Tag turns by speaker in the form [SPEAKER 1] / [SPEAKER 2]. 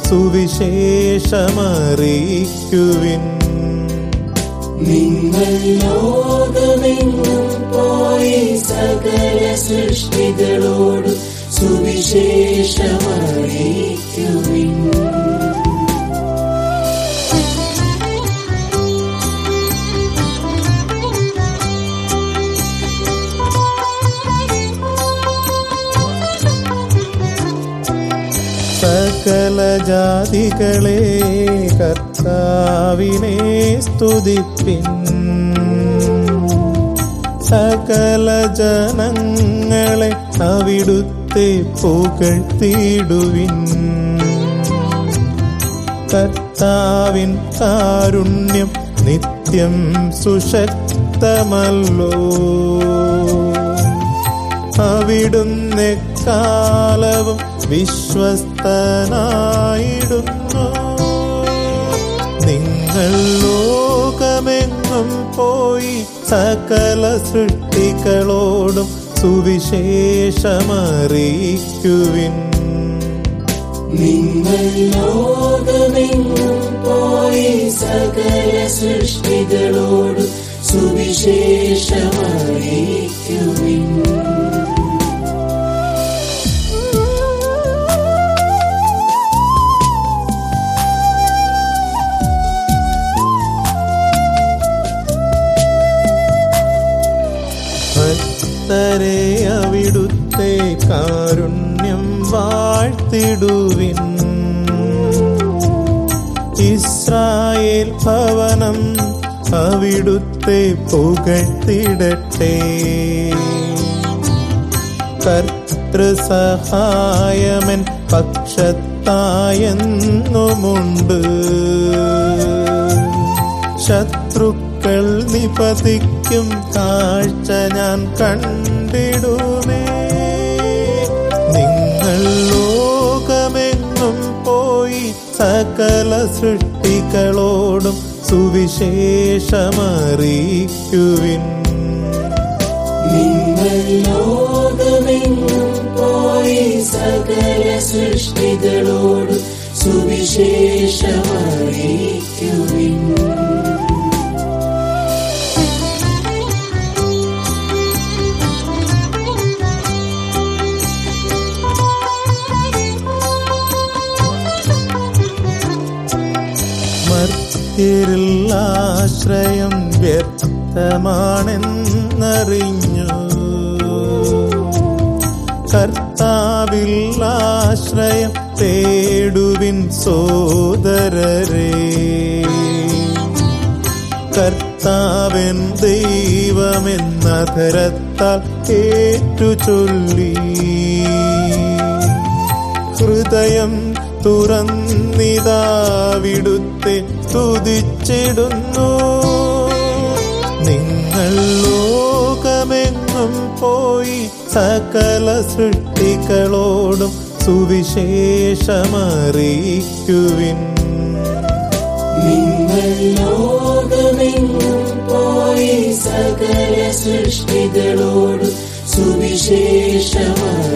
[SPEAKER 1] സുവിശേഷമറിയിക്കുവിൻ
[SPEAKER 2] നിങ്ങൾ ലോകമെങ്ങും പോയി സകല സൃഷ്ടികളോട് സുവിശേഷമറിയിക്കുവിൻ
[SPEAKER 1] സകല ജാതികളെ കർത്താവിനെ സ്തുതിപ്പിൻ സകല ജനങ്ങളെ അവിടുത്തെ പുകഴ്ത്തിയിടുവിൻ കർത്താവിൻ കാരുണ്യം നിത്യം സുശക്തമല്ലോ അവിടുന്ന് കാലവും വിശ്വസ്തനായിടുന്നു നിങ്ങൾ ലോകമെങ്ങും പോയി സകല സൃഷ്ടികളോടും സുവിശേഷമറിയിക്കുവിൻ
[SPEAKER 2] നിങ്ങൾ ലോകമെങ്ങും പോയി സകല സൃഷ്ടികളോട് സുവിശേഷമറിയിക്കുവിൻ
[SPEAKER 1] ഭക്തരെ അവിടുത്തെ കാരുണ്യം വാഴ്ത്തിടുവിൻ ഇസ്രായേൽ ഭവനം അവിടുത്തെ പുകഴ്ത്തിടട്ടെ കർത്തൃസഹായമൻ പക്ഷത്തായെന്നുമുണ്ട് ശത്രുക്കൾ നിപതിക്കും കാഴ്ച ഞാൻ കണ്ടിടുമേ നിങ്ങൾ ലോകമെങ്ങും പോയി സകല സൃഷ്ടികളോടും സുവിശേഷമറിയിക്കുവിൻ
[SPEAKER 2] നിങ്ങൾ ലോകമെങ്ങും പോയി സകല സൃഷ്ടികളോട് സുവിശേഷമറിയിക്കുവിൻ
[SPEAKER 1] മർത്യരിൽ ആശ്രയം വ്യക്തമാണെന്നറിഞ്ഞു കർത്താവിൽ ആശ്രയം തേടുവിൻ സോദരരെ കർത്താവൻ ദൈവമെന്നധരത്താൽ ഏറ്റു ചൊല്ലി ഹൃദയം തുറന്നിതാവിടുത്തെ സ്തുതിച്ചിടുന്നു നിങ്ങൾ ലോകമെങ്ങും പോയി സകല സൃഷ്ടികളോടും സുവിശേഷമറിയിക്കുവിൻ
[SPEAKER 2] നിങ്ങൾ ലോകമെങ്ങും പോയി സകല സൃഷ്ടികളോട് സുവിശേഷമറിയിക്കുവിൻ